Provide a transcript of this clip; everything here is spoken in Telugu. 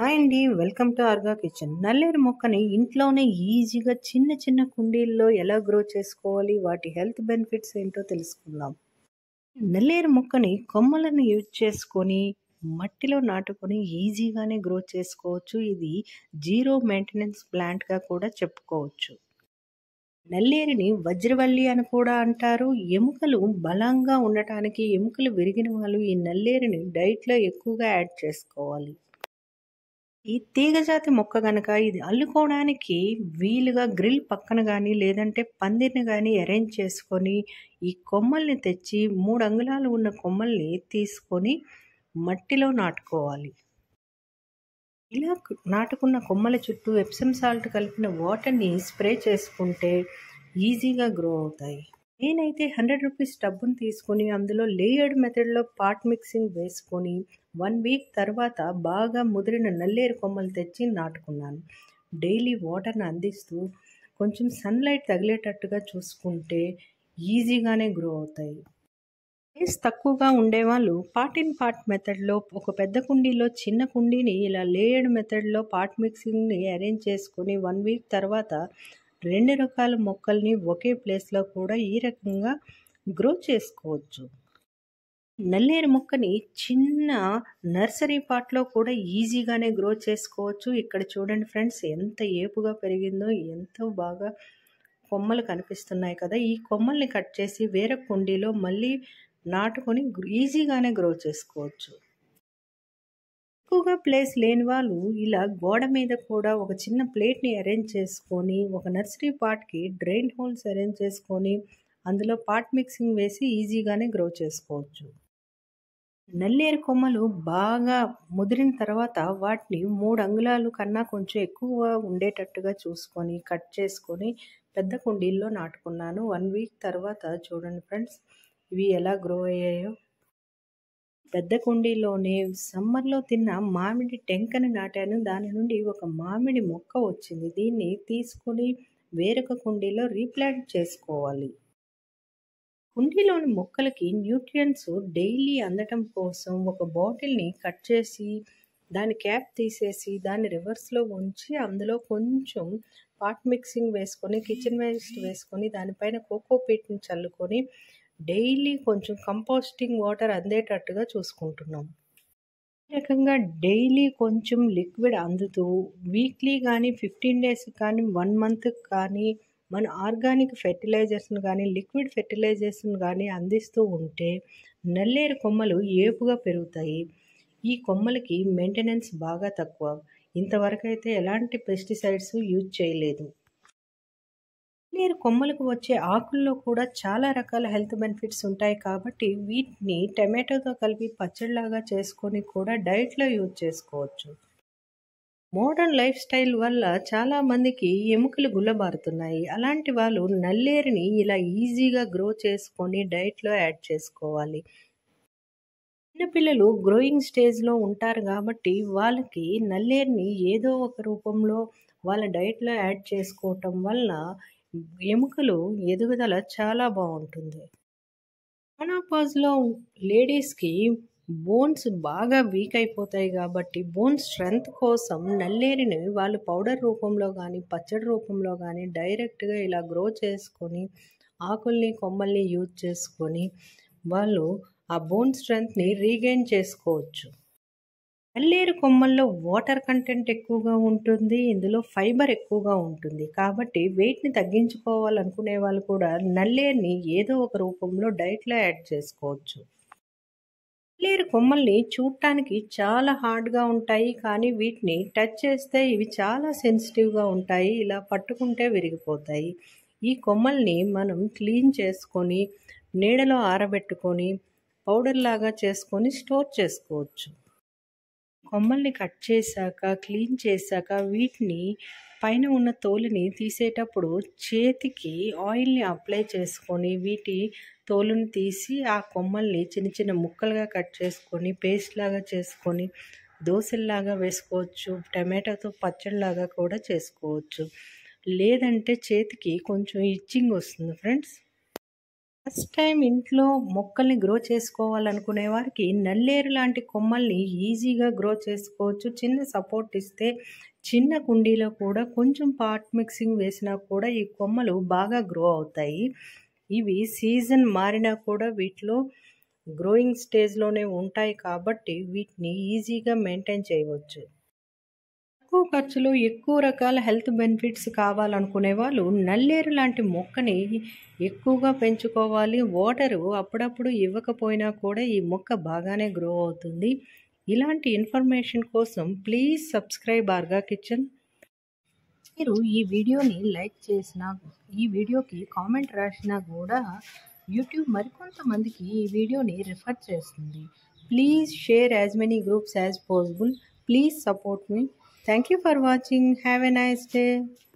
హాయ్ అండి వెల్కమ్ టు ఆర్గా కిచెన్ నల్లేరు మొక్కని ఇంట్లోనే ఈజీగా చిన్న చిన్న కుండీల్లో ఎలా గ్రో చేసుకోవాలి వాటి హెల్త్ బెనిఫిట్స్ ఏంటో తెలుసుకుందాం నల్లేరు మొక్కని కొమ్మలను యూజ్ చేసుకొని మట్టిలో నాటుకొని ఈజీగానే గ్రో చేసుకోవచ్చు ఇది జీరో మెయింటెనెన్స్ ప్లాంట్గా కూడా చెప్పుకోవచ్చు నల్లేరుని వజ్రవల్లి అని కూడా అంటారు ఎముకలు బలంగా ఉండటానికి ఎముకలు విరిగిన వాళ్ళు ఈ నల్లేరుని డైట్లో ఎక్కువగా యాడ్ చేసుకోవాలి ఈ తీగజాతి మొక్క గనక ఇది అల్లుకోవడానికి వీలుగా గ్రిల్ పక్కన కానీ లేదంటే పందిరిని కానీ అరేంజ్ చేసుకొని ఈ కొమ్మల్ని తెచ్చి మూడు అంగుళాలు ఉన్న కొమ్మల్ని తీసుకొని మట్టిలో నాటుకోవాలి ఇలా నాటుకున్న కొమ్మల చుట్టూ ఎప్సమ్ సాల్ట్ కలిపిన వాటర్ని స్ప్రే చేసుకుంటే ఈజీగా గ్రో అవుతాయి నేనైతే హండ్రెడ్ రూపీస్ టబ్బుని తీసుకొని అందులో లేయర్డ్ మెథడ్లో పాట్ మిక్సింగ్ వేసుకొని వన్ వీక్ తర్వాత బాగా ముదిరిన నల్లేరు కొమ్మలు తెచ్చి నాటుకున్నాను డైలీ వాటర్ని అందిస్తూ కొంచెం సన్లైట్ తగిలేటట్టుగా చూసుకుంటే ఈజీగానే గ్రో అవుతాయి ప్లేస్ తక్కువగా ఉండేవాళ్ళు పార్ట్ ఇన్ పార్ట్ మెథడ్లో ఒక పెద్ద కుండీలో చిన్న కుండీని ఇలా లేయర్డ్ మెథడ్లో పార్ట్ మిక్సింగ్ని అరేంజ్ చేసుకొని వన్ వీక్ తర్వాత రెండు రకాల మొక్కల్ని ఒకే ప్లేస్లో కూడా ఈ రకంగా గ్రో చేసుకోవచ్చు నల్లేరు మొక్కని చిన్న నర్సరీ పాట్లో కూడా ఈజీగానే గ్రో చేసుకోవచ్చు ఇక్కడ చూడండి ఫ్రెండ్స్ ఎంత ఏపుగా పెరిగిందో ఎంతో బాగా కొమ్మలు కనిపిస్తున్నాయి కదా ఈ కొమ్మల్ని కట్ చేసి వేరే కుండీలో మళ్ళీ నాటుకొని ఈజీగానే గ్రో చేసుకోవచ్చు ఎక్కువగా ప్లేస్ లేని వాళ్ళు ఇలా గోడ మీద కూడా ఒక చిన్న ప్లేట్ని అరేంజ్ చేసుకొని ఒక నర్సరీ పాట్కి డ్రైన్ హోల్స్ అరేంజ్ చేసుకొని అందులో పాట్ మిక్సింగ్ వేసి ఈజీగానే గ్రో చేసుకోవచ్చు నల్లేరు కొమ్మలు బాగా ముదిరిన తర్వాత వాటిని మూడు అంగుళాలు కన్నా కొంచెం ఎక్కువ ఉండేటట్టుగా చూసుకొని కట్ చేసుకొని పెద్ద కుండీల్లో నాటుకున్నాను వన్ వీక్ తర్వాత చూడండి ఫ్రెండ్స్ ఇవి ఎలా గ్రో అయ్యాయో పెద్ద కుండీలోనే సమ్మర్లో తిన్న మామిడి టెంకని నాటాను దాని నుండి ఒక మామిడి మొక్క వచ్చింది దీన్ని తీసుకొని వేరొక కుండీలో రీప్లాంట్ చేసుకోవాలి కుండీలోని మొక్కలకి న్యూట్రియంట్స్ డైలీ అందటం కోసం ఒక బాటిల్ని కట్ చేసి దాని క్యాప్ తీసేసి దాన్ని రివర్స్లో ఉంచి అందులో కొంచెం పాట్ మిక్సింగ్ వేసుకొని కిచెన్ వేస్ట్ వేసుకొని దానిపైన కోకో పీట్ని చల్లుకొని డైలీ కొంచెం కంపోస్టింగ్ వాటర్ అందేటట్టుగా చూసుకుంటున్నాం ఈ రకంగా డైలీ కొంచెం లిక్విడ్ అందుతూ వీక్లీ కానీ ఫిఫ్టీన్ డేస్ కానీ వన్ మంత్ కానీ మన ఆర్గానిక్ ఫెర్టిలైజర్స్ని కానీ లిక్విడ్ ఫెర్టిలైజర్స్ని కానీ అందిస్తూ ఉంటే నల్లేరు కొమ్మలు ఏపుగా పెరుగుతాయి ఈ కొమ్మలకి మెయింటెనెన్స్ బాగా తక్కువ ఇంతవరకు అయితే ఎలాంటి పెస్టిసైడ్స్ యూజ్ చేయలేదు నల్లేరు కొమ్మలకు వచ్చే ఆకుల్లో కూడా చాలా రకాల హెల్త్ బెనిఫిట్స్ ఉంటాయి కాబట్టి వీటిని టమాటోతో కలిపి పచ్చడిలాగా చేసుకొని కూడా డైట్లో యూజ్ చేసుకోవచ్చు మోడర్న్ లైఫ్ స్టైల్ వల్ల చాలామందికి ఎముకలు గుల్లబారుతున్నాయి అలాంటి వాళ్ళు నల్లేరుని ఇలా ఈజీగా గ్రో చేసుకొని డైట్లో యాడ్ చేసుకోవాలి చిన్నపిల్లలు గ్రోయింగ్ స్టేజ్లో ఉంటారు కాబట్టి వాళ్ళకి నల్లేరుని ఏదో ఒక రూపంలో వాళ్ళ డైట్లో యాడ్ చేసుకోవటం వల్ల ఎముకలు ఎదుగుదల చాలా బాగుంటుంది మోనోపాజ్లో లేడీస్కి బోన్స్ బాగా వీక్ అయిపోతాయి కాబట్టి బోన్ స్ట్రెంగ్త్ కోసం నల్లేరిని వాళ్ళు పౌడర్ రూపంలో కానీ పచ్చడి రూపంలో కానీ డైరెక్ట్గా ఇలా గ్రో చేసుకొని ఆకుల్ని కొమ్మల్ని యూజ్ చేసుకొని వాళ్ళు ఆ బోన్ స్ట్రెంగ్త్ని రీగెయిన్ చేసుకోవచ్చు నల్లేరు కొమ్మల్లో వాటర్ కంటెంట్ ఎక్కువగా ఉంటుంది ఇందులో ఫైబర్ ఎక్కువగా ఉంటుంది కాబట్టి వెయిట్ని తగ్గించుకోవాలనుకునే వాళ్ళు కూడా నల్లేరుని ఏదో ఒక రూపంలో డైట్లో యాడ్ చేసుకోవచ్చు నల్లేరు కొమ్మల్ని చూడటానికి చాలా హార్డ్గా ఉంటాయి కానీ వీటిని టచ్ చేస్తే ఇవి చాలా సెన్సిటివ్గా ఉంటాయి ఇలా పట్టుకుంటే విరిగిపోతాయి ఈ కొమ్మల్ని మనం క్లీన్ చేసుకొని నీడలో ఆరబెట్టుకొని పౌడర్ లాగా చేసుకొని స్టోర్ చేసుకోవచ్చు కొమ్మల్ని కట్ చేశాక క్లీన్ చేశాక వీటిని పైన ఉన్న తోలుని తీసేటప్పుడు చేతికి ఆయిల్ని అప్లై చేసుకొని వీటి తోలుని తీసి ఆ కొమ్మల్ని చిన్న చిన్న ముక్కలుగా కట్ చేసుకొని పేస్ట్ లాగా చేసుకొని దోశల్లాగా వేసుకోవచ్చు టమాటోతో పచ్చడిలాగా కూడా చేసుకోవచ్చు లేదంటే చేతికి కొంచెం ఇచ్చింగ్ వస్తుంది ఫ్రెండ్స్ ఫస్ట్ టైం ఇంట్లో మొక్కల్ని గ్రో చేసుకోవాలనుకునే వారికి నల్లేరు లాంటి కొమ్మల్ని ఈజీగా గ్రో చేసుకోవచ్చు చిన్న సపోర్ట్ ఇస్తే చిన్న కుండీలో కూడా కొంచెం పాట్ మిక్సింగ్ వేసినా కూడా ఈ కొమ్మలు బాగా గ్రో అవుతాయి ఇవి సీజన్ మారినా కూడా వీటిలో గ్రోయింగ్ స్టేజ్లోనే ఉంటాయి కాబట్టి వీటిని ఈజీగా మెయింటైన్ చేయవచ్చు తక్కువ ఖర్చులో ఎక్కువ రకాల హెల్త్ బెనిఫిట్స్ కావాలనుకునే వాళ్ళు నల్లేరు లాంటి మొక్కని ఎక్కువగా పెంచుకోవాలి వాటరు అప్పుడప్పుడు ఇవ్వకపోయినా కూడా ఈ మొక్క బాగానే గ్రో అవుతుంది ఇలాంటి ఇన్ఫర్మేషన్ కోసం ప్లీజ్ సబ్స్క్రైబ్ ఆర్గా కిచెన్ మీరు ఈ వీడియోని లైక్ చేసినా ఈ వీడియోకి కామెంట్ రాసినా కూడా యూట్యూబ్ మరికొంతమందికి ఈ వీడియోని రిఫర్ చేస్తుంది please share as many groups as possible please support మీ thank you for watching have a nice day